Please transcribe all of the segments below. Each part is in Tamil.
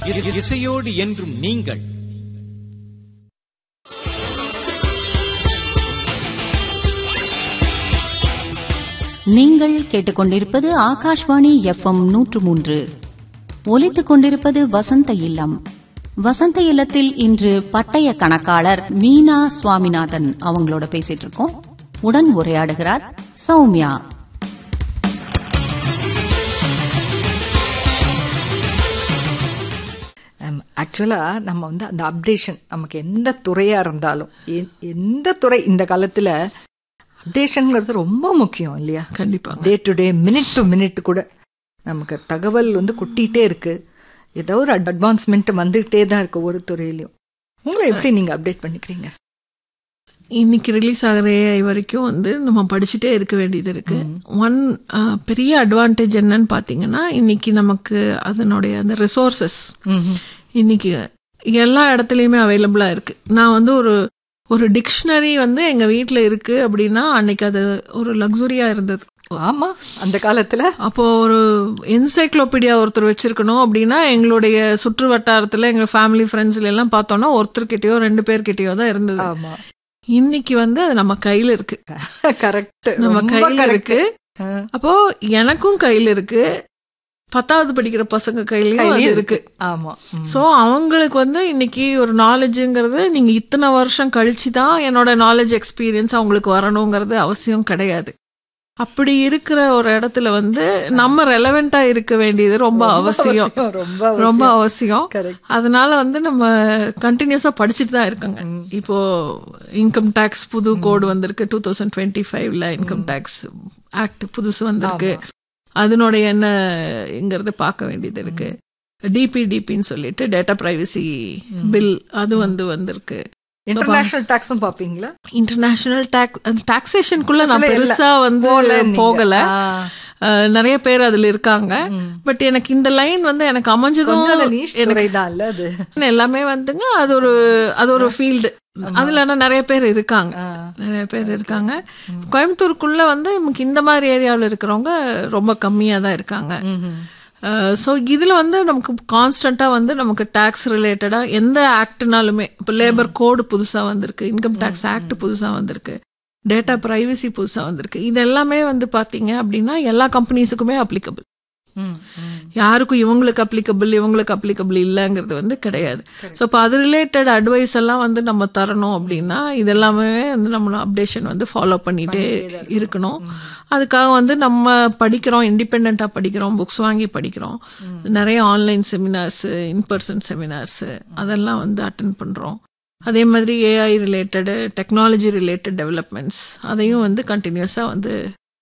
இ- இசையோடு என்றும் நீங்கள் நீங்கள் கேட்டுக்கொண்டிருப்பது ஆகாஷ்வாணி எஃப்எம் நூற்று மூன்று ஒலித்துக் கொண்டிருப்பது வசந்த இல்லம் வசந்த இல்லத்தில் இன்று பட்டய கணக்காளர் மீனா சுவாமிநாதன் அவங்களோட பேசிட்டு இருக்கோம் உடன் உரையாடுகிறார் சௌமியா ஆக்சுவலாக நம்ம வந்து அந்த அப்டேஷன் நமக்கு எந்த துறையாக இருந்தாலும் எ- எந்த துறை இந்த காலத்தில் அப்டேஷனுங்கிறது ரொம்ப முக்கியம் இல்லையா கண்டிப்பா day to day minute to minute கூட நமக்கு தகவல் வந்து கொட்டிகிட்டே இருக்கு ஏதோ ஒரு அட்வான்ஸ்மெண்ட் வந்துகிட்டே தான் இருக்கு ஒரு துறையிலையும் உங்களை எப்படி நீங்கள் அப்டேட் பண்ணிக்கிறீங்க இன்னைக்கு ரிலீஸ் ஆகிற ஏஐ வரைக்கும் வந்து நம்ம படிச்சுட்டே இருக்க வேண்டியது இருக்கு ஒன் பெரிய அட்வான்டேஜ் என்னன்னு பார்த்தீங்கன்னா இன்னைக்கு நமக்கு அதனுடைய அந்த ரிசோர்சஸ் இன்னைக்கு எல்லா இடத்துலையுமே அவைலபிளாக இருக்கு நான் வந்து ஒரு ஒரு டிக்ஷனரி வந்து எங்கள் வீட்டில் இருக்கு அப்படின்னா அன்னைக்கு அது ஒரு லக்ஸுரியாக இருந்தது ஆமா அந்த காலத்தில் அப்போ ஒரு என்சைக்ளோபீடியா ஒருத்தர் வச்சிருக்கணும் அப்படின்னா எங்களுடைய சுற்று வட்டாரத்தில் எங்கள் ஃபேமிலி ஃப்ரெண்ட்ஸ்ல எல்லாம் பார்த்தோம்னா ஒருத்தர்கிட்டயோ ரெண்டு பேர்கிட்டயோ தான் இருந்தது ஆமா இன்னைக்கு வந்து அது நம்ம கையில இருக்கு கரெக்ட் நம்ம கையில இருக்கு அப்போ எனக்கும் கையில இருக்கு பத்தாவது படிக்கிற பசங்க கையிலயும் அது இருக்கு ஆமா ம். சோ அவங்களுக்கு வந்து இன்னைக்கு ஒரு நாலேஜுங்கிறது நீங்க இத்தனை வருஷம் கழிச்சு தான் என்னோட நாலேஜ் எக்ஸ்பீரியன்ஸ் அவங்களுக்கு வரணுங்கிறது அவசியம் கிடையாது அப்படி இருக்கிற ஒரு இடத்துல வந்து நம்ம ரெலவெண்டா இருக்க வேண்டியது ரொம்ப அவசியம் ரொம்ப ரொம்ப அவசியம் கரெக்ட் அதனால வந்து நம்ம கண்டினியூஸா படிச்சுட்டு தான் இருக்காங்க இப்போ இன்கம் டேக்ஸ் புது கோடு வந்திருக்கு டூ தௌசண்ட் டுவெண்ட்டி ஃபைவ்ல இன்கம் டேக்ஸ் ஆக்ட் புதுசு வந்திருக்கு அதனுடைய என்னங்கிறது பார்க்க வேண்டியது இருக்கு டிபிடிபின்னு சொல்லிட்டு டேட்டா பிரைவசி பில் அது வந்து வந்திருக்கு இன்டர்நேஷனல் டாக்ஸும் பாப்பீங்களா இன்டர்நேஷனல் டாக்ஸ் அந்த டாக்ஸேஷனுக்குள்ள நான் இல்ல, இல்ல. பெருசா வந்து போகல நீங்க. போகல ஆ. அஹ், நிறைய பேர் அதுல இருக்காங்க பட் எனக்கு இந்த லைன் வந்து எனக்கு அமைஞ்சதும் கொஞ்சம் அந்த நீஷ் துறை தான் இல்ல அது எல்லாமே வந்துங்க அது ஒரு அது ஒரு ஃபீல்டு அதுல ஆனா நிறைய பேர் இருக்காங்க நிறைய பேர் இருக்காங்க கோயம்புத்தூருக்குள்ள வந்து நமக்கு இந்த மாதிரி ஏரியாவில் இருக்கிறவங்க ரொம்ப கம்மியா தான் இருக்காங்க ஸோ இதில் வந்து நமக்கு கான்ஸ்டண்ட்டாக வந்து நமக்கு டேக்ஸ் ரிலேட்டடாக எந்த ஆக்ட்னாலுமே இப்போ லேபர் கோடு புதுசாக வந்திருக்கு இன்கம் டேக்ஸ் ஆக்ட் புதுசாக வந்திருக்கு டேட்டா ப்ரைவசி புதுசாக வந்திருக்கு இது எல்லாமே வந்து பார்த்தீங்க அப்படின்னா எல்லா கம்பெனிஸுக்குமே அப்ளிகபிள் ம், ம். யாருக்கும் இவங்களுக்கு அப்ளிகபிள் இவங்களுக்கு அப்ளிகபிள் இல்லைங்கிறது வந்து கிடையாது ஸோ இப்போ அது ரிலேட்டட் அட்வைஸ் எல்லாம் வந்து நம்ம தரணும் அப்படின்னா இதெல்லாமே வந்து நம்ம அப்டேஷன் வந்து ஃபாலோ பண்ணிட்டே இருக்கணும் அதுக்காக வந்து நம்ம படிக்கிறோம் இண்டிபெண்ட்டாக படிக்கிறோம் புக்ஸ் வாங்கி படிக்கிறோம் நிறைய ஆன்லைன் செமினார்ஸு இன்பர்சன் செமினார்ஸு அதெல்லாம் வந்து அட்டன் பண்ணுறோம் அதே மாதிரி AI related technology related developments அதையும் வந்து கண்டினியூஸாக வந்து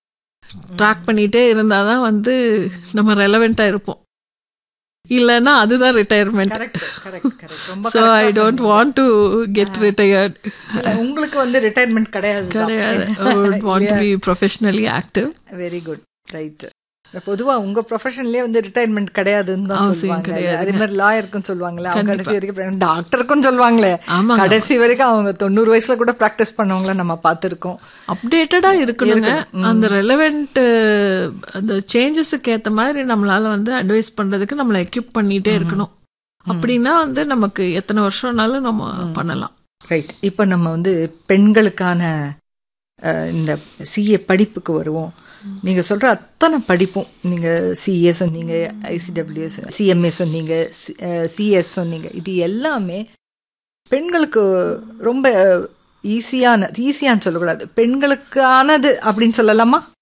ட்ராக் பண்ணிட்டே இருந்தால் தான் வந்து நம்ம ரெலவெண்ட்டாக இருப்போம் இல்லைன்னா அதுதான் ரிட்டையர்மெண்ட் Correct, correct, correct. ரொம்ப so I correct ah don't சொன்னீங்க. வாண்ட் டு கெட் ரிட்டையர்ட் இல்ல, உங்களுக்கு வந்து ரிட்டையர்மெண்ட் கிடையாது கிடையாது want to be professionally active very good right பொதுவா உங்க ப்ரொஃபஷன்லயே வந்து ரிட்டையர்மெண்ட் கிடையாதுன்னு தான் அவசியம் சொல்லுவாங்க கிடையாது. அதே மாதிரி லாயருக்கும் சொல்லுவாங்களே அவங்க கடைசி வரைக்கும் டாக்டருக்கும் சொல்லுவாங்களே ஆமாங்க. கடைசி வரைக்கும் அவங்க தொண்ணூறு வயசுல கூட பிராக்டிஸ் பண்ணவங்கள நம்ம பார்த்திருக்கோம் அப்டேட்டடாக இருக்கணுங்க அந்த ரெலவெண்ட் அந்த சேஞ்சஸுக்கு ஏற்ற மாதிரி நம்மளால வந்து அட்வைஸ் பண்ணுறதுக்கு நம்மளை எக்யூப் பண்ணிகிட்டே இருக்கணும் அப்படின்னா வந்து நமக்கு எத்தனை வருஷம்னாலும் நம்ம பண்ணலாம் ரைட் இப்போ நம்ம வந்து பெண்களுக்கான அஹ், இந்த சிஏ படிப்புக்கு வருவோம் நீங்க சொல்ற அத்தனை படிப்பும் நீங்க சிஏ சொன்னீங்க ஐசிடபிள்யூஎஸ் சிஎம்ஏ சொன்னீங்க சிஎஸ் சொன்னீங்க இது எல்லாமே பெண்களுக்கு ரொம்ப ஈஸியான ஈஸியான்னு சொல்லக்கூடாது பெண்களுக்கானது அப்படின்னு சொல்லலாமா